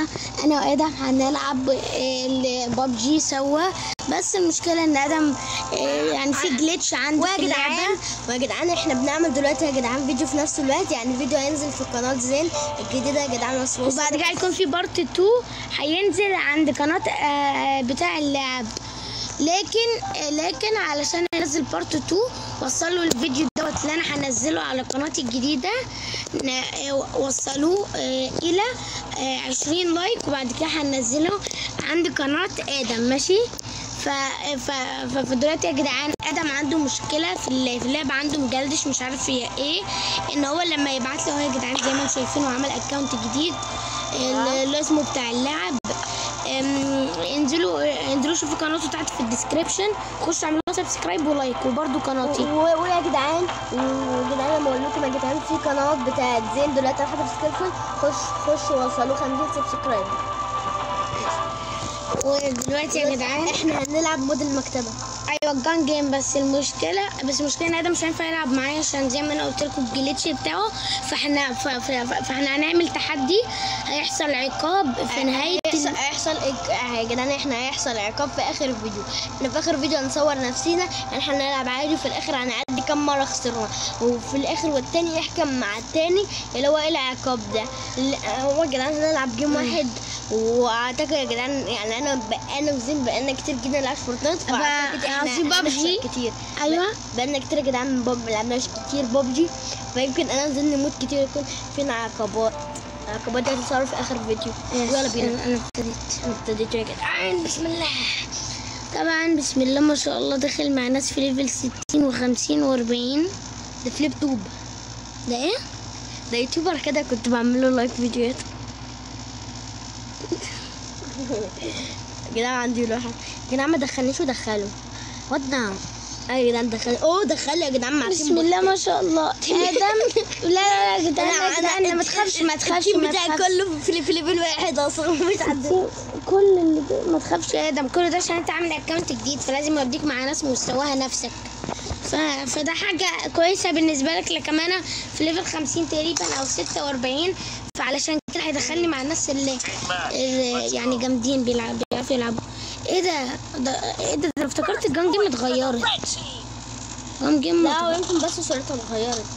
انا وادم هنلعب البابجي سوا بس المشكله ان ادم آه، يعني في جليتش عنده ويا في اللعبه جدعان ويا جدعان احنا بنعمل دلوقتي يا جدعان فيديو في نفس الوقت يعني فيديو هينزل في قناة زين الجديدة يا جدعان بس بص- وبعد كده هيكون في بارت 2 هينزل عند قناة آه، بتاع اللعب لكن آه، لكن علشان انزل بارت 2 وصلوا الفيديو دوت اللي انا هنزله على قناتي الجديدة ن- آه، وصلوه آه، الى آه، 20 لايك وبعد كده هنزله عند قناة ادم ماشي ف... ف... ف... فدلوقتي يا جدعان ادم عنده مشكله في ال- في اللعبه عنده مجلدش مش عارف هي ايه ان هو لما يبعت لي اهو يا جدعان زي ما انتم شايفين هو عمل اكونت جديد ال- اللي اسمه بتاع اللعب أم، انزلوا انزلوا شوفوا قناته تحت في الديسكريبشن خشوا اعملوا سبسكرايب ولايك وبرده قناتي و- ويا جدعان وجدعان لما اقول لكم يا جدعان في قناه بتاعت زين دلوقتي تحت في الديسكربشن خش خش وصلوا 50 سبسكرايب ودلوقتي يا جدعان احنا هنلعب مود المكتبه ايوه الجان جيم بس المشكله بس المشكله ان ادم مش هينفع يلعب معايا عشان زي ما انا قلت لكم الجليتش بتاعه فاحنا ف- ف- ف- فاحنا هنعمل تحدي هيحصل عقاب في نهايه هيحصل ال- هيحصل إج- يا جدعان احنا هيحصل عقاب في اخر الفيديو احنا في اخر الفيديو هنصور نفسينا يعني احنا هنلعب عادي وفي الاخر هنعدي كم مره خسرنا وفي الاخر والتاني يحكم مع التاني اللي هو ايه العقاب ده ال- هو يا جدعان هنلعب جيم واحد واعتقد يا جدعان يعني انا بقانا وزين بقالنا كتير جدا نلعب فورتنايت فاعتقد احنا قصدي بابجي. هنخسر كتير ايوه بقالنا كتير يا جدعان باب ملعبناش كتير بابجي فيمكن انا انزل نموت كتير يكون فينا عقبات العقبات دي هتظهر في اخر فيديو يلا بينا انا أنا ابتديت ابتديت يا جدعان بسم الله طبعا بسم الله ما شاء الله داخل مع ناس في ليفل 60 و50 و40 ده فليب توب ده ايه؟ ده يوتيوبر كده كنت بعمل له لايك فيديوهات يا جدعان عندي لوحة يا جدعان ما دخلنيش ودخله وات ناو ايوه يا جدعان دخل اوه دخله يا جدعان مع بسم الله ما شاء الله ادم لا لا لا يا جدعان لا يا جدعان ما تخافش ما تخافش التيم ما بتاعي تخافش كله في في ليفل واحد اصلا مش عندنا كل اللي ما تخافش يا ادم كل ده عشان انت عامل اكونت جديد فلازم يوديك مع ناس مستواها نفسك ف... فده حاجة كويسة بالنسبة لك لكن أنا في ليفل 50 تقريبا أو 46 فعلشان كده هيدخلني مع الناس اللي, اللي يعني جامدين بيلعب- بيعرفوا يلعبوا ايه ده ده ايه ده, ده افتكرت الجان جيم اتغيرت جان جيم لا ما هو يمكن بس صورتها اتغيرت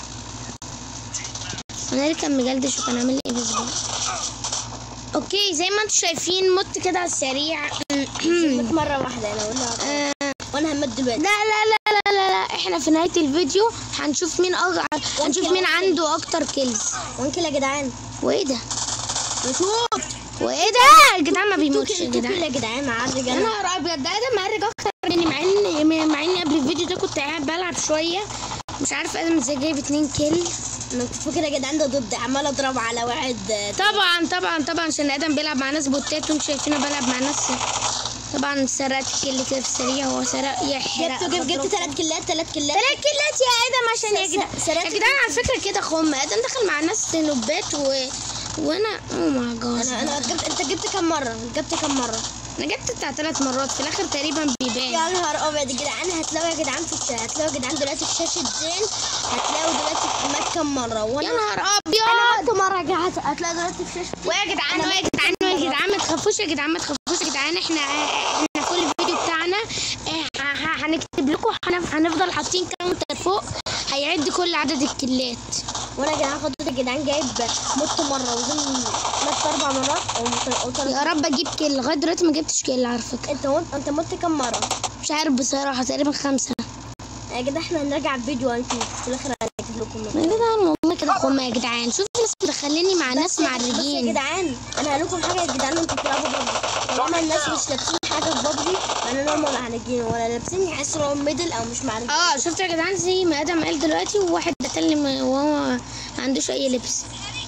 انا اللي كان مجلدش وكان عامل لي فيسبوك اوكي زي ما انتم شايفين مت كده على السريع مت مرة واحدة انا ولا آه، وانا همت دلوقتي لا لا لا لا لا لا احنا في نهاية الفيديو هنشوف مين أغ... هنشوف مين عنده اكتر كيلز وانكل يا جدعان وايه ده نشوف وايه ده الجدعان ما بيموتش يا توكل جدعان يا جدعان عارف يا نهار ابيض ده ادم مهرج اكتر مني مع ان مع اني قبل الفيديو ده كنت قاعد بلعب شويه مش عارف ادم ازاي جايب اتنين كيل انا كنت فاكر يا جدعان ده ضد عمال اضرب على واحد آه، طبعا طبعا طبعا عشان ادم بيلعب مع ناس بوتات وانتوا شايفينه بلعب مع ناس طبعا سرقت الكل كده في السريع هو سرق يحرق جبت جبت جبت ثلاث كلات ثلاث كلات ثلاث كيلات يا ادم عشان يا س- جدعان س- سرقت يا جدعان على فكره كده خم ادم دخل مع ناس نوبات و... وانا او ماي جاد انا انا جبت انت جبت كم مره جبت كم مره انا جبت بتاع ثلاث مرات في الاخر تقريبا بيبان يا نهار ابيض يا جدعان هتلاقوا يا جدعان في هتلاقوا يا جدعان دلوقتي في شاشه زين هتلاقوا دلوقتي مات كم مره يا وانا نهار انا ابيض مت مره يا جدعان هتلاقوا دلوقتي في شاشه ويا جدعان ويا جدعان ويا جدعان ما تخافوش يا جدعان ما تخافوش يا جدعان احنا احنا كل الفيديو بتاعنا اه، ه- ه- هنكتب لكم هنف- هنفضل حاطين كاونتر فوق هيعد كل عدد الكلات وانا يا جدعان خدت يا جدعان جايب مت مره وزين مت اربع مرات او مت- أو ثلاث يا رب اجيب كل لغايه دلوقتي ما جبتش كل على فكره انت مت انت مت كم مره مش عارف بصراحه تقريبا خمسه يا جدعان احنا هنرجع الفيديو هنشوف في الاخر هنكتب لكم يا جدعان والله كده خم يا جدعان شوف الناس مدخليني مع ناس بس يا معرجين جدعان انا هقول لكم حاجه يا جدعان انتوا بتلعبوا ببجي طالما الناس مش لابسين حاجه في ببجي معناه انهم معرجين ولا لابسين يحسوا انهم ميدل او مش معرجين اه شفتوا يا جدعان زي ما ادم قال دلوقتي وواحد قتلني ما- وهو ما عندوش اي لبس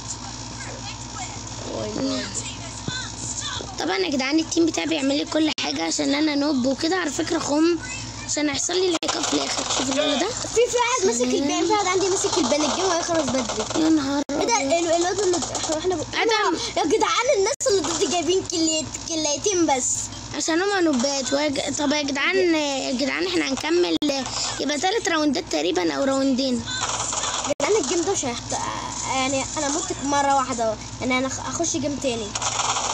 طبعا يا جدعان التيم بتاعي بيعمل لي كل حاجه عشان انا نوب وكده على فكره خم عشان هيحصل لي العقاب في الاخر شوف الولد ده في في واحد ماسك البان في واحد عندي ماسك البان الجيم هيخلص بدري يا نهار ايه ده ال- الواد اللي احنا احنا ادم يا جدعان الناس اللي ضدي جايبين كليت كليتين بس عشان هما نوبات ويج... طب يا جدعان يا جدعان احنا هنكمل يبقى ثلاث راوندات تقريبا او راوندين يا جدعان الجيم ده مش هيحت... يعني انا مت مره واحده يعني انا اخش جيم تاني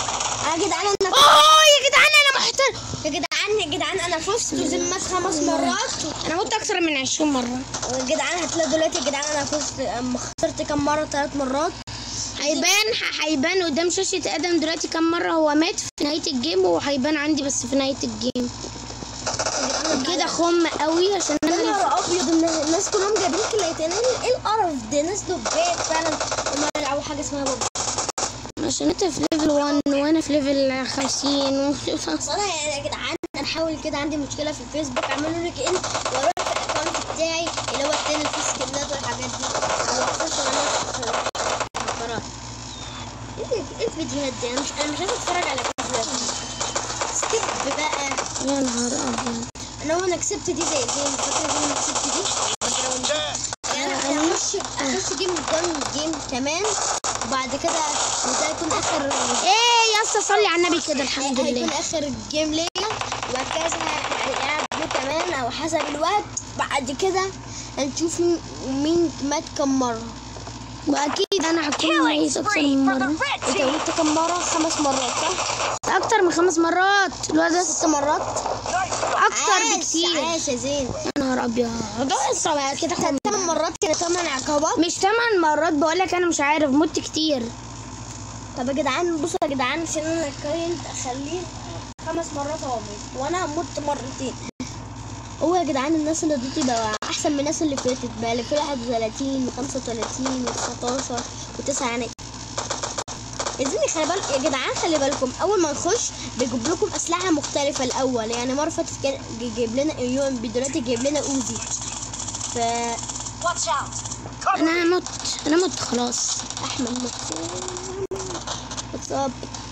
يا جدعان انا اوه يا جدعان انا محتار يا جدعان يا جدعان انا فزت وزمت خمس مرات انا مت اكتر من 20 مره يا جدعان هتلاقوا دلوقتي يا جدعان انا فزت أم خسرت كم مره ثلاث مرات هيبان هيبان قدام شاشة ادم دلوقتي كم مرة هو مات في نهاية الجيم وهيبان عندي بس في نهاية الجيم كده خم قوي عشان يا انا نهار ابيض الناس الناس كلهم جايبين كلايتين ايه إيه القرف ده ناس دبات فعلا هما يلعبوا حاجه اسمها بابا عشان انت في ليفل 1 وانا في ليفل 50 و... بس انا يعني يا جدعان انا حاول كده عندي مشكله في الفيسبوك اعملوا لك ان واروح في الاكونت بتاعي اللي هو التاني اللي فيه سكنات والحاجات دي واخش على القرار ايه إيه الفيديوهات دي انا مش انا مش عارفه اتفرج على فيديوهات سكيب بقى يا نهار ابيض انا هو انا كسبت دي زي زي فاكره دي انا كسبت دي يعني اخش اخش جيم جون جيم كمان وبعد كده وده يكون اخر ايه يا اسطى صلي على النبي كده الحمد هيكون لله اخر جيم ليا وهكذا هنلعب له كمان او حسب الوقت بعد كده هنشوف مين- مين مات كم مره واكيد انا هكون ميت اكتر من مرة انت قلت كم مره خمس مرات صح اكتر من خمس مرات الواد ده ست مرات اكتر عاش، بكتير عاش يا زين يا نهار ابيض ده قصة بقى كده خم ثمان مرات كده ثمان عقبات مش ثمان مرات بقول لك انا مش عارف مت كتير طب يا جدعان بصوا يا جدعان عشان انا الكاينت اخليه خمس مرات هو ميت وانا مت مرتين هو يا جدعان الناس اللي ضدي بقى احسن من الناس اللي فاتت بقى اللي في 31 و35 و19 و9 يعني عايزين خلي بالك يا جدعان خلي بالكم اول ما نخش بيجيب لكم اسلحه مختلفه الاول يعني مره فاتت كان جايب لنا يو ام بي دلوقتي جايب لنا اوزي ف Watch out! انا مت انا مت خلاص احمد واتساب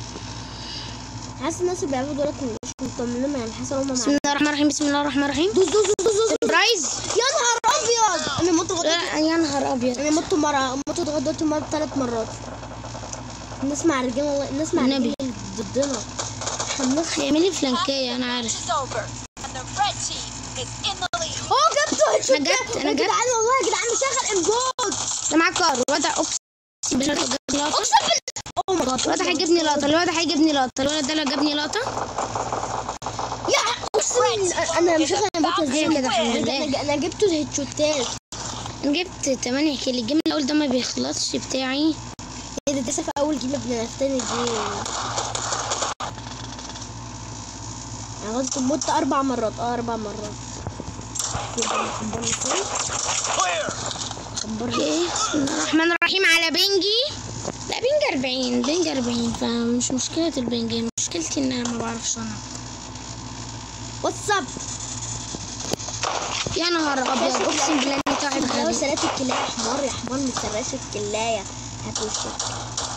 حاسس الناس اللي بيعملوا دولت مش مطمنين يعني حاسس ان هم بسم الله الرحمن الرحيم بسم الله الرحمن الرحيم دوس دوس دوس دوس سربرايز يا نهار ابيض انا مت غلطت لا يا نهار ابيض انا مت مره مت اتغديت مره ثلاث مرات الناس مع الرجاله والله الناس مع النبي. الرجاله اللي ضدنا احنا بنخ هيعملي فلانكية انا عارف is over, and the red team is in the lead. اوه جبته هيد شوت أنا جبت- أنا يا جبت. جدعان والله يا جدعان مشغل امجود ده معاك كار الواد ده اقسم بالله لو جابني لقطة اقسم بالله اوه ماي جاد الواد ده هيجيبني لقطة الواد ده هيجيبني لقطة الولد ده لو جابني لقطة يا اقسم بالله انا مشغل امجود هي كده الحمد لله انا أنا جبته هيد شوتات انا جبت 8 كيلو الجيم الاول ده ما بيخلصش بتاعي ايه ده لسه في اول جيم ابن تاني جيم انا غلطت مت اربع مرات اه اربع مرات خبرني فين Clear! خبرني ايه بسم الله الرحمن الرحيم على بنجي لا بنج 40 بنج 40 فمش مشكلة البنج مشكلتي ان انا ما بعرفش انا واتساب يا نهار ابيض اقسم بالله اني قاعد لو غبي سرقت الكلاية يا حمار يا حمار متسرقش الكلاية هات وشك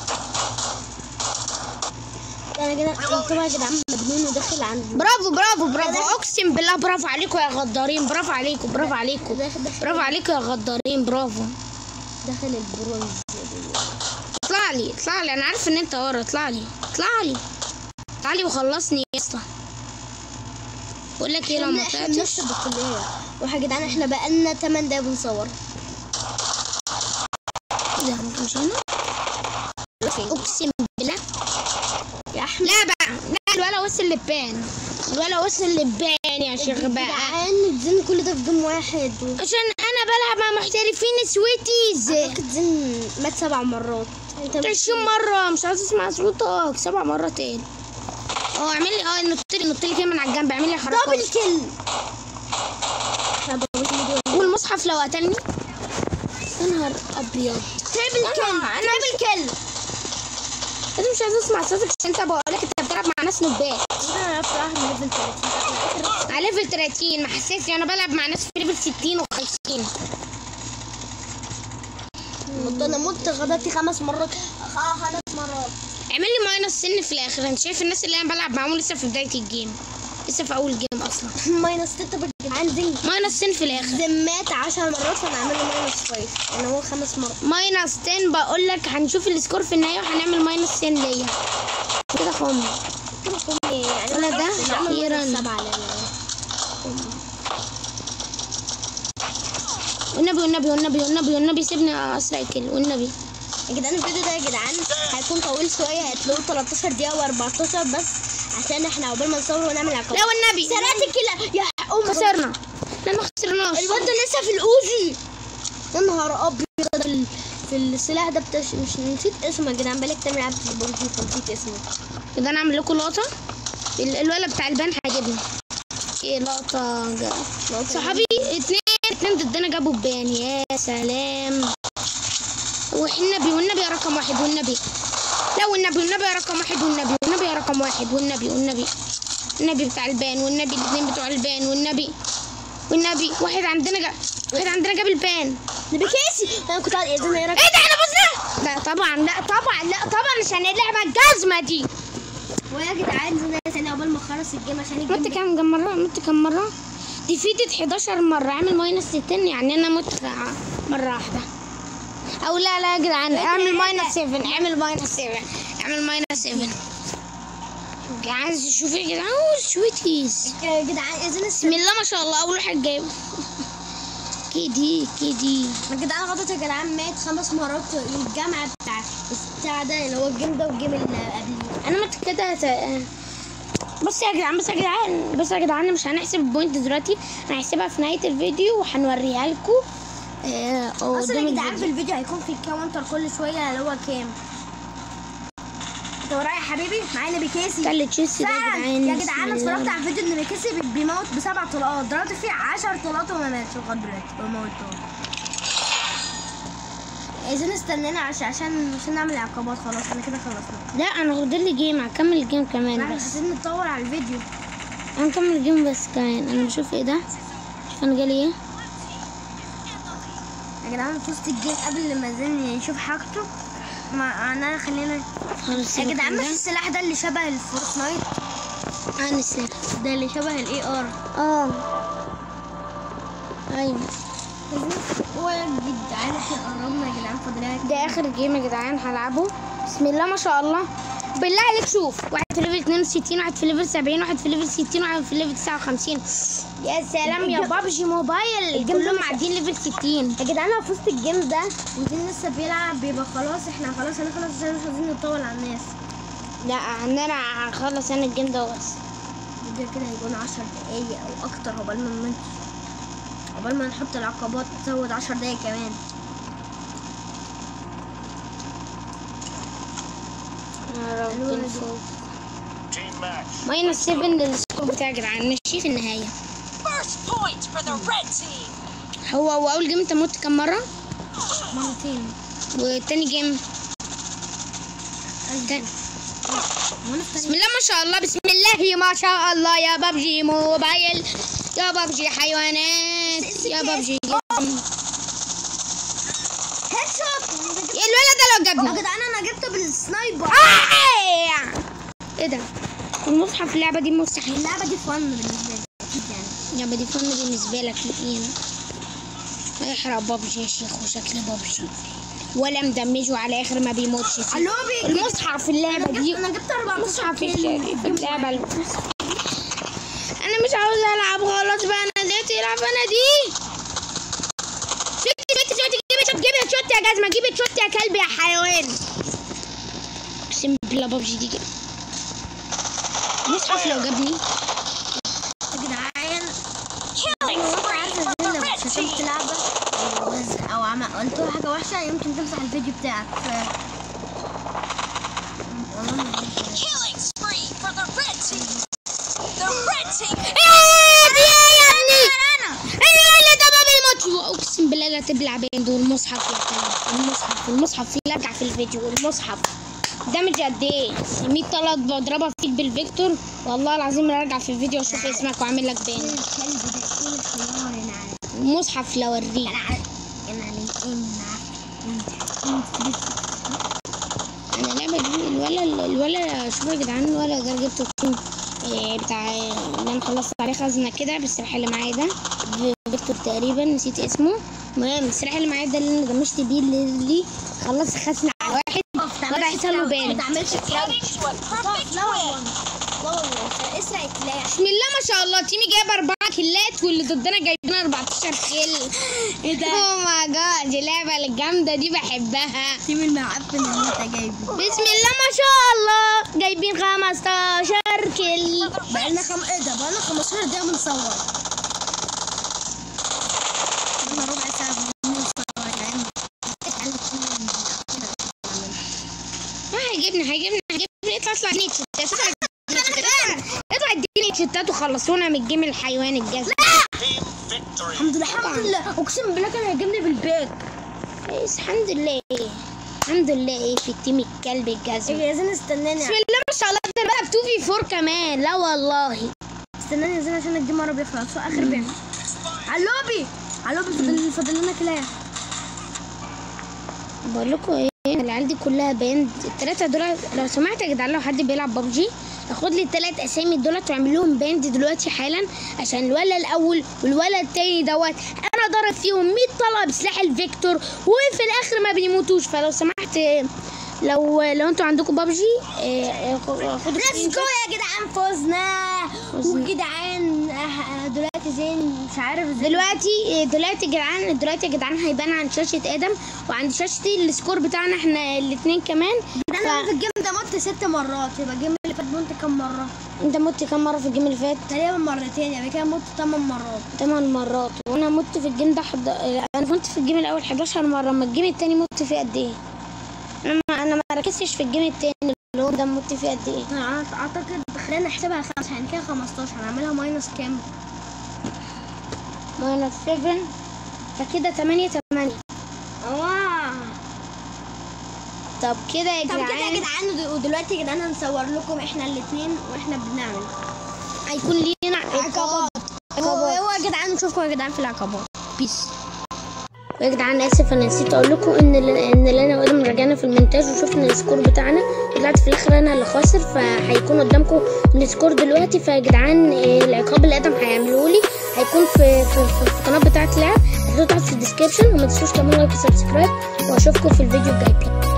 انا كده طبعا يا جدعان مجنون وداخل عند برافو برافو برافو اقسم بالله برافو عليكم يا غدارين برافو عليكم برافو عليكم داخل داخل برافو عليكم يا غدارين برافو داخل البرونز اطلع لي اطلع لي انا عارف ان انت ورا اطلع لي اطلع لي اطلع لي وخلصني يا اسطى بقول لك ايه لو ما احنا طلعتش بنكسب الكلية روح يا جدعان احنا بقالنا 8 دقايق بنصور ايه ده مش هنا اقسم بالله يا احمد لا بقى لا الولا وصل لبان الولا وصل لبان يا شيخ بقى جدعان زين كل ده في جيم واحد و... عشان انا بلعب مع محترفين سويتيز اعتقد زين مات سبع مرات انت 20 مرة مش عايز اسمع صوتك سبع مرات تاني اه اعمل لي اه نط لي نط لي كده من على الجنب اعمل لي دبل حركات كيل احنا دبل كيل والمصحف لو قتلني يا نهار ابيض تريبل كيل أنا- تريبل كيل انت مش عايز اسمع صوتك عشان انت بقول لك انت بتلعب مع ناس نوبات انا عرفت واحد من ليفل 30 على ليفل 30 ما حسيتش انا بلعب مع ناس في ليفل 60 و50 مت انا مت غداتي خمس مرات اه خمس مرات اعمل لي ماينس سن في الاخر انت شايف الناس اللي انا بلعب معاهم لسه في بدايه الجيم لسه في اول جيم اصلا ماينس 6 بالجدعان زين ماينس 10 في الاخر زمات 10 مرات فنعمل له ماينس 5 يعني هو خمس مرات ماينس 10 بقول لك هنشوف السكور في النهايه وهنعمل ماينس 10 ليا كده خم كده خمي يعني ولا ده نعمل أخيراً. ماينس سبعة لأن- والنبي والنبي والنبي والنبي والنبي سيبني اسرق كل والنبي يا جدعان الفيديو ده يا جدعان هيكون طويل شويه هتلاقوه 13 دقيقه و14 بس عشان احنا عقبال ما نصور ونعمل عقاب لا والنبي سرقت الكلى يا ام خسرنا لا ما خسرناش الواد ده لسه في الاوزي يا نهار ابيض ده في ال- في السلاح ده بتاع مش نسيت اسمه يا جدعان بالك تعمل لعبة البنجي فنسيت اسمه كده انا اعمل لكم لقطه ال- الولد بتاع البان هيجيبني ايه لقطه جا. صحابي اتنين اتنين ضدنا جابوا بان يا سلام والنبي والنبي يا رقم واحد والنبي لا والنبي والنبي يا رقم واحد والنبي والنبي يا رقم واحد والنبي والنبي النبي بتاع البان والنبي الاتنين بتوع البان والنبي والنبي واحد عندنا جا... واحد عندنا جاب البان نبي كيسي انا كنت قاعد اذن ايه ايه ده احنا فزنا لا طبعا لا طبعا لا طبعا عشان اللعبه الجزمه دي ويا جدعان زنا تاني عقبال ما اخلص الجيم عشان مت الجيم كام كم مرة مت كم مرة ديفيتد 11 مرة عامل ماينس 60 يعني انا مت مرة واحدة او لا لا يا جدعان اعمل ماينس 7 اعمل ماينس 7 اعمل ماينس 7 عايز تشوفي يا جدعان أوه، سويتيز يا جدعان اذن بسم الله ما شاء الله اول واحد جايب كيدي كيدي يا جدعان غلطت يا جدعان مات خمس مرات الجامعة بتاع بتاع ده اللي هو الجيم ده والجيم اللي قبليه انا مت كده هت- بص يا جدعان بص يا جدعان بص يا جدعان مش هنحسب البوينت دلوقتي هنحسبها في نهاية الفيديو وهنوريها لكم آه، اصلا قدام يا جدعان الفيديو. في الفيديو هيكون في كاونتر كل شويه اللي هو كام انت ورايا يا حبيبي معايا نبي كيسي ده اللي تشيلسي ده يا فعلا جدعان يا بسم جدعان انا الله. اتفرجت على فيديو ان بيكيسي بي- بيموت بسبع طلقات ضربت فيه 10 طلقات وما ماتش لغايه دلوقتي وموتته عايزين استنينا عشان عشان عشان نعمل عقابات خلاص انا كده خلصنا لا انا فاضل لي جيم هكمل الجيم كمان احنا مش بس عايزين نطول على الفيديو انا هكمل الجيم بس كمان انا بشوف ايه ده شوف انا جالي ايه يا جدعان فزت الجيم قبل ما زين يشوف حاجته ما انا خلينا خلاص يا سيبك جدعان من بس ده. السلاح ده اللي شبه الفورتنايت انا السلاح ده اللي شبه الاي ار اه ايوه ويا جدعان احنا قربنا يا جدعان فاضلها ده اخر جيم يا جدعان هلعبه بسم الله ما شاء الله بالله عليك شوف واحد في ليفل 62 واحد في ليفل 70 واحد في ليفل 60 واحد في ليفل 59 يا سلام يا بابجي موبايل الجيم ده كلهم مش- معديين ليفل 60 يا جدعان لو فزت الجيم ده وزين لسه بيلعب بيبقى خلاص احنا خلاص هنخلص عشان مش عايزين نطول على الناس لا انا هخلص انا الجيم ده بس الفيديو كده هيكون 10 دقايق او اكتر عقبال ما نمنتج عقبال ما نحط العقبات تزود 10 دقايق كمان يا رب الولد. نفوز Team match. ماينس 7 للسكور بتاع يا جدعان ماشي في النهايه First point for the red team. هو هو اول جيم انت مت كام مره مرتين والتاني جيم التاني وانا في بسم الله ما شاء الله بسم الله ما شاء الله يا ببجي موبايل يا ببجي حيوانات يا ببجي هيد شوت يا الولد ده لو يا جابني جدعان انا جبته بالسنايبر آه! ايه ده المصحف في اللعبه دي مستحيل اللعبه دي فن بالنسبه لي اكيد يعني اللعبه دي فن بالنسبه لك لقينا احرق ببجي يا شيخ وشكل ببجي ولا مدمجه على اخر ما بيموتش فيه. اللوبي المصحف في اللعبه دي انا جبت 14 مصحف كيلو. الشارع في اللعبة المصحف. انا مش عاوز العب خلاص بقى انا زهقت العب انا دي شوت شوت شوت جيب شوت جيب شوت يا جزمة جيب شوت يا كلب يا حيوان اقسم بالله ببجي دي كده مصحف لو جابني يا جدعان Killing هو spree عارف for ان the لو red شتمت team. لعبه او وز- او عمل قلت له حاجه وحشه يمكن تمسح الفيديو بتاعك ف والله ما عارف. Killing spree for the red team. The red team. ايه دي ايه يا ابني ايه اللي ده ما بيموتش اقسم بالله لا تبلع بين دول المصحف يا كلب المصحف المصحف في لجع في الفيديو المصحف دامج قد ايه 100 طلق بضربها فيك بالفيكتور والله العظيم راجع في الفيديو اشوف اسمك واعمل لك ايه بين الكلب ده ايه الخيار انا عارف المصحف لو اوريك انا عارف انا عليك ايه انا عارف انا اللعبه دي الولا الولا شوفوا يا جدعان الولا ده جبته كتير إيه بتاع اللي انا خلصت عليه خزنه كده بالسلاح اللي معايا ده فيكتور تقريبا نسيت اسمه المهم السلاح اللي معايا ده اللي انا دمجت بيه اللي, اللي خلصت خزنه على واحد وضع يحصل له ما بان تعملش كلاود Heading to a perfect لا win. والله لا والله اسرع الكلاش بسم الله ما شاء الله تيمي جايب أربعة كيلات واللي ضدنا جايبين 14 كيل ايه ده اوه ماي جاد اللعبه الجامده دي بحبها تيم المعفن اللي انت جايبه بسم الله ما شاء الله جايبين 15 كيل بقالنا خم ايه ده بقالنا 15 دقيقة بنصور بقالنا ربع ساعة بنصور يا عم هيجيبنا هيجيبنا هيجيبنا اطلع اطلع اديني تشتات اطلع اديني تشتات اطلع اديني تشتات وخلصونا من الجيم الحيوان الجزم الحمد لله الحمد لله اقسم بالله كان هيجيبني بالبيت كويس الحمد لله الحمد لله ايه في التيم الكلب الجزم يا زين استناني بسم الله ما شاء الله ده بقى ب 2 في 4 كمان لا والله استناني يا زين عشان الجيم قرب يخلص هو اخر بيع علوبي علوبي فاضل فاضل لنا كلايه بقول لكم ايه العيال دي كلها باند التلاتة دول لو سمحت يا جدعان لو حد بيلعب ببجي اخد لي التلات اسامي دولت واعمل لهم باند دلوقتي حالا عشان الولد الاول والولد التاني دوت انا ضارب فيهم 100 طلقه بسلاح الفيكتور وفي الاخر ما بيموتوش فلو سمحت آه، لو لو انتوا عندكم ببجي خدوا ليتس جو يا جدعان فوزنا فوزنا. وجدعان آه، دلوقتي زين مش عارف ازاي دلوقتي دلوقتي يا جدعان دلوقتي يا جدعان هيبان عن شاشة ادم وعند شاشتي السكور بتاعنا احنا الاتنين كمان انا ف- في الجيم ده مت ست مرات يبقى الجيم اللي فات مت كام مره انت مت كام مرة في الجيم اللي فات؟ تقريبا مرتين يعني كده مت تمن مرات تمن مرات وانا مت في الجيم ده حد... انا كنت في الجيم الاول 11 مرة اما الجيم التاني مت فيه قد ايه؟ انا ما انا ما ركزتش في الجيم التاني اللي هو ده مت فيه قد ايه؟ انا اعتقد خلينا نحسبها خمسة يعني كده 15 هنعملها ماينس كام ماينس 7 فكده 8 8 اه طب كده يا طب كده يا جدعان جدعان ود- ودلوقتي يا جدعان هنصور لكم احنا الاثنين واحنا بنعمل هيكون لينا عقابات هو عقابات هو يا جدعان نشوفكم يا جدعان في العقابات بيس يا جدعان انا اسف انا نسيت اقول لكم ان ال- ان انا وادم رجعنا في المونتاج وشفنا السكور بتاعنا وطلعت في الاخر انا اللي خاسر فهيكون قدامكم السكور دلوقتي فيا جدعان إيه، العقاب اللي ادم هيعمله لي هيكون في في, في, في القناه بتاعه لعب هتحطوا تحت في الديسكربشن وما تنسوش تعملوا لايك وسبسكرايب واشوفكم في الفيديو الجاي